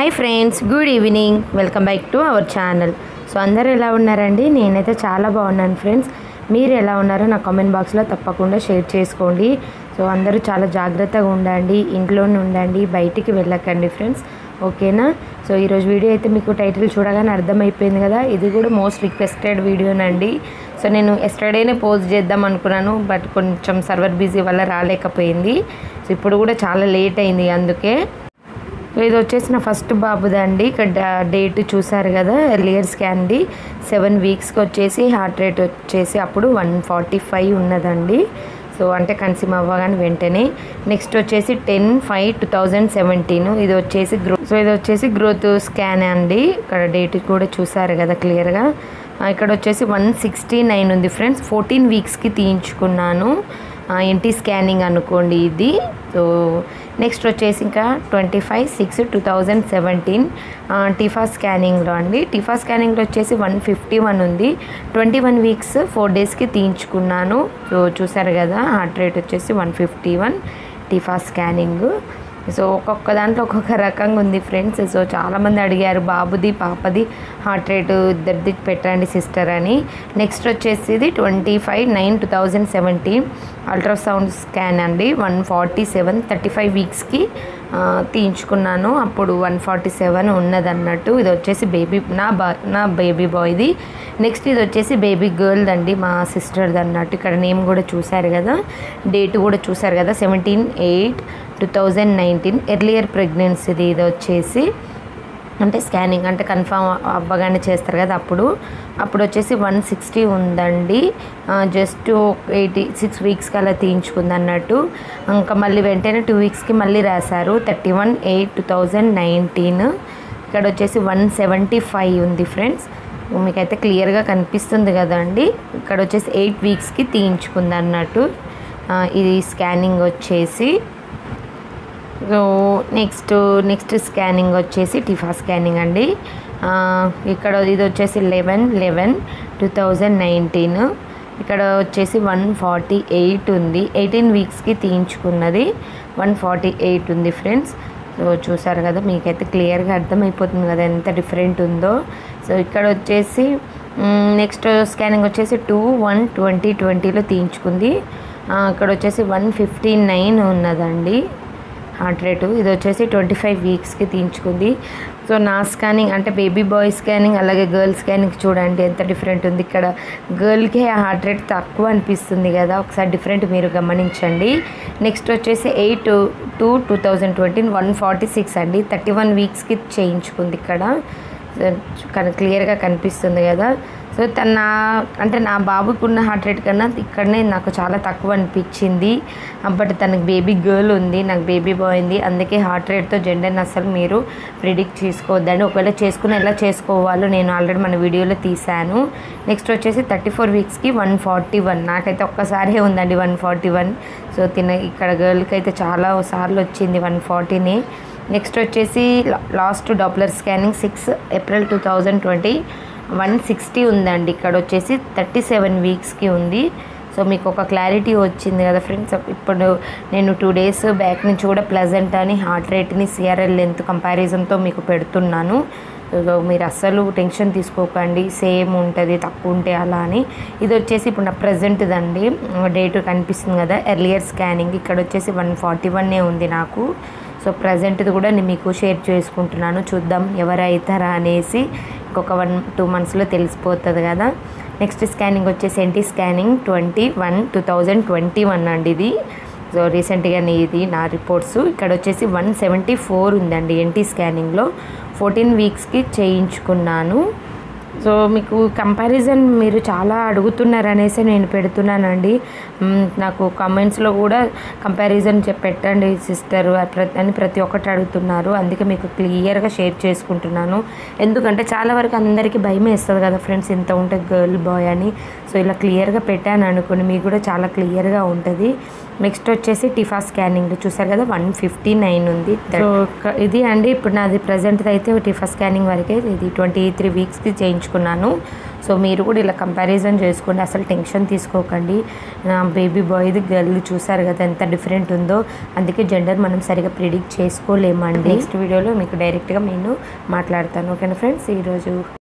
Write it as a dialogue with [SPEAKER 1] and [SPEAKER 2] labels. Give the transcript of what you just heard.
[SPEAKER 1] hi friends good evening welcome back to our channel so అందరూ ఎలా ఉన్నారండి నేనైతే చాలా బాగున్నాను ఫ్రెండ్స్ మీరు ఎలా ఉన్నారో నా కామెంట్ బాక్స్లో తప్పకుండా షేర్ చేసుకోండి సో అందరూ చాలా జాగ్రత్తగా ఉండండి ఇంట్లోనే ఉండండి బయటికి వెళ్ళకండి ఫ్రెండ్స్ ఓకేనా సో ఈరోజు వీడియో అయితే మీకు టైటిల్ చూడగానే అర్థమైపోయింది కదా ఇది కూడా మోస్ట్ రిక్వెస్టెడ్ వీడియోనండి సో నేను ఎస్టర్డేనే పోస్ట్ చేద్దాం అనుకున్నాను బట్ కొంచెం సర్వర్ బిజీ వల్ల రాలేకపోయింది సో ఇప్పుడు కూడా చాలా లేట్ అయింది అందుకే సో ఇది వచ్చేసి నా ఫస్ట్ బాబుదండి ఇక్కడ డా- డేట్ చూసారు కదా ఎర్లియర్ స్కాన్ది సెవెన్ వీక్స్కి వచ్చేసి హార్ట్ రేట్ వచ్చేసి అప్పుడు వన్ ఫార్టీ ఫైవ్ ఉన్నదండి సో అంటే కన్సీమ్ అవ్వగానే వెంటనే నెక్స్ట్ వచ్చేసి ten five two thousand seventeen ఇది వచ్చేసి గ్రో సో ఇది వచ్చేసి గ్రోత్ స్కాన్ అండి ఇక్కడ డేట్ కూడా చూసారు కదా క్లియర్గా ఇక్కడ వచ్చేసి వన్ సిక్స్టీ నైన్ ఉంది ఫ్రెండ్స్ ఫోర్టీన్ వీక్స్కి తీయించుకున్నాను ఎన్టీ స్కానింగ్ అనుకోండి ఇది సో నెక్స్ట్ వచ్చేసి ఇంకా twenty five six two thousand seventeen TIFFA స్కానింగ్లో అండి టిఫా స్కానింగ్లో వచ్చేసి వన్ ఫిఫ్టీ వన్ ఉంది ట్వంటీ వన్ వీక్స్ ఫోర్ డేస్కి తీయించుకున్నాను సో చూసారు కదా హార్ట్ రేట్ వచ్చేసి one fifty one TIFFA scanning so ఒక్కొక్క దాంట్లో ఒక్కొక్క రకంగా ఉంది ఫ్రెండ్స్ సో చాలామంది అడిగారు బాబుది పాపది హార్ట్ రేటు ఇద్దరిది పెట్టండి సిస్టర్ అని నెక్స్ట్ వచ్చేసి ఇది twenty five nine two thousand seventeen ultrasound scan అండి one forty seven thirty five వీక్స్కి తీయించుకున్నాను అప్పుడు వన్ ఫార్టీ సెవెన్ ఉన్నదన్నట్టు ఇది వచ్చేసి బేబీ నా బా నా బేబీ బాయ్ది నెక్స్ట్ ఇది వచ్చేసి బేబీ గర్ల్ అండి మా సిస్టర్ది అన్నట్టు ఇక్కడ నేమ్ కూడా చూశారు కదా డేట్ కూడా చూశారు కదా seventeen eight two thousand nineteen earlier ప్రెగ్నెన్సీది ఇది వచ్చేసి అంటే స్కానింగ్ అంటే కన్ఫామ్ అవ్వగానే చేస్తారు కదా అప్పుడు అప్పుడు వచ్చేసి వన్ సిక్స్టీ ఉందండి జస్ట్ ఎయిటీ సిక్స్ వీక్స్కి అలా తీయించుకుంది అన్నట్టు ఇంకా మళ్ళీ వెంటనే టూ వీక్స్కి మళ్ళీ రాశారు thirty one eight two thousand nineteen ఇక్కడ వచ్చేసి వన్ సెవెంటీ ఫైవ్ ఉంది ఫ్రెండ్స్ మీకైతే క్లియర్గా కనిపిస్తుంది కదండి ఇక్కడ వచ్చేసి ఎయిట్ వీక్స్కి తీయించుకుంది అన్నట్టు ఆ, ఇది స్కానింగ్ వచ్చేసి సో నెక్స్ట్ నెక్స్ట్ స్కానింగ్ వచ్చేసి టిఫా స్కానింగ్ అండి ఆ, ఇక్కడ ఇది వచ్చేసి eleven eleven two thousand nineteen ఇక్కడ వచ్చేసి వన్ ఫార్టీ ఎయిట్ ఉంది ఎయిటీన్ వీక్స్కి తీయించుకున్నది వన్ ఫార్టీ ఎయిట్ ఉంది ఫ్రెండ్స్ సో చూసారు కదా మీకైతే క్లియర్గా అర్థమైపోతుంది కదా ఎంత డిఫరెంట్ ఉందో సో ఇక్కడ వచ్చేసి నెక్స్ట్ స్కానింగ్ వచ్చేసి టూ వన్ ట్వంటీ ట్వంటీలో తీయించుకుంది ఆ, ఇక్కడ వచ్చేసి వన్ ఫిఫ్టీ నైన్ ఉన్నదండి హార్ట్ రేటు ఇది వచ్చేసి ట్వంటీ ఫైవ్ వీక్స్కి తీయించుకుంది సో నా స్కానింగ్ అంటే బేబీ బాయ్ స్కానింగ్ అలాగే గర్ల్ స్కానింగ్ చూడండి ఎంత డిఫరెంట్ ఉంది ఇక్కడ గర్ల్కి ఆ హార్ట్ రేట్ తక్కువ అనిపిస్తుంది కదా ఒకసారి డిఫరెంట్ మీరు గమనించండి నెక్స్ట్ వచ్చేసి eight two two thousand twenty one forty six అండి థర్టీ వన్ వీక్స్కి చేయించుకుంది ఇక్కడ కానీ క్లియర్గా కనిపిస్తుంది కదా సో తన నా అంటే నా బాబుకి ఉన్న హార్ట్ రేట్ కన్నా ఇక్కడనే నాకు చాలా తక్కువ అనిపించింది బట్ తనకి బేబీ గర్ల్ ఉంది నాకు బేబీ బాయ్ ఉంది అందుకే హార్ట్ రేట్తో జెండర్ని అసలు మీరు ప్రిడిక్ట్ చేసుకోవద్దండి ఒకవేళ చేసుకుని ఎలా చేసుకోవాలో నేను ఆల్రెడీ మన వీడియోలో తీశాను నెక్స్ట్ వచ్చేసి థర్టీ ఫోర్ వీక్స్కి వన్ ఫార్టీ వన్ నాకైతే ఒక్కసారే ఉందండి వన్ ఫార్టీ వన్ సో తిన ఇక్కడ గర్ల్కి అయితే చాలా సార్లు వచ్చింది వన్ ఫార్టీని నెక్స్ట్ వచ్చేసి లా- last Doppler scanning six April two thousand twenty one sixty ఉందండి ఇక్కడ వచ్చేసి థర్టీ సెవెన్ వీక్స్కి ఉంది సో మీకు ఒక క్లారిటీ వచ్చింది కదా ఫ్రెండ్స్ ఇప్పుడు నేను టూ డేస్ బ్యాక్ నుంచి కూడా ప్లెజెంట్ అని హార్ట్ రేట్ని సిఆర్ఎల్ లెంత్ కంపారిజన్తో మీకు పెడుతున్నాను సో మీరు అస్సలు టెన్షన్ తీసుకోకండి సేమ్ ఉంటుంది తక్కువ ఉంటే అలా అని ఇది వచ్చేసి ఇప్పుడు నా ప్రజెంట్దండి డేట్ కనిపిస్తుంది కదా ఎర్లియర్ స్కానింగ్ ఇక్కడ వచ్చేసి వన్ ఫార్టీ వన్నే ఉంది నాకు సో ప్రజెంట్ది కూడా నేను మీకు షేర్ చేసుకుంటున్నాను చూద్దాం ఎవరు అవుతారా అనేసి ఇంకొక వన్ టూ మంత్స్లో తెలిసిపోతుంది కదా నెక్స్ట్ స్కానింగ్ వచ్చేసి NT scanning twenty one two thousand twenty one అండి ఇది సో రీసెంట్గానే ఇది నా రిపోర్ట్స్ ఇక్కడ వచ్చేసి వన్ సెవెంటీ ఫోర్ ఉందండి ఎన్టీ స్కానింగ్లో ఫోర్టీన్ వీక్స్కి చేయించుకున్నాను సో మీకు కంపారిజన్ మీరు చాలా అడుగుతున్నారు అనేసి నేను పెడుతున్నానండి మ్, నాకు కామెంట్స్లో కూడా కంపారిజన్ చెప్పి పెట్టండి సిస్టర్ అని ప్రతి ఒక్కటి అడుగుతున్నారు అందుకే మీకు క్లియర్గా షేర్ చేసుకుంటున్నాను ఎందుకంటే చాలా వరకు అందరికీ భయం వేస్తుంది కదా ఫ్రెండ్స్ ఇంత ఉంటుంది గర్ల్ బాయ్ అని సో ఇలా క్లియర్గా పెట్టాను అనుకోండి మీకు కూడా చాలా క్లియర్గా ఉంటుంది నెక్స్ట్ వచ్చేసి టిఫా స్కానింగ్ చూసారు కదా వన్ ఫిఫ్టీ నైన్ ఉంది సో క- ఇది అండి ఇప్పుడు నాది ప్రజెంట్ అయితే టిఫా స్కానింగ్ వరకే ఇది ట్వంటీ త్రీ వీక్స్కి చేయించుకున్నాను చేయించుకున్నాను సో మీరు కూడా ఇలా కంపారిజన్ చేసుకోండి అసలు టెన్షన్ తీసుకోకండి నా బేబీ బాయ్ది గర్ల్ చూసారు కదా ఎంత డిఫరెంట్ ఉందో అందుకే జెండర్ మనం సరిగా ప్రిడిక్ట్ చేసుకోలేమండి నెక్స్ట్ వీడియోలో మీకు డైరెక్ట్గా నేను మాట్లాడతాను ఓకేనా ఫ్రెండ్స్ ఈరోజు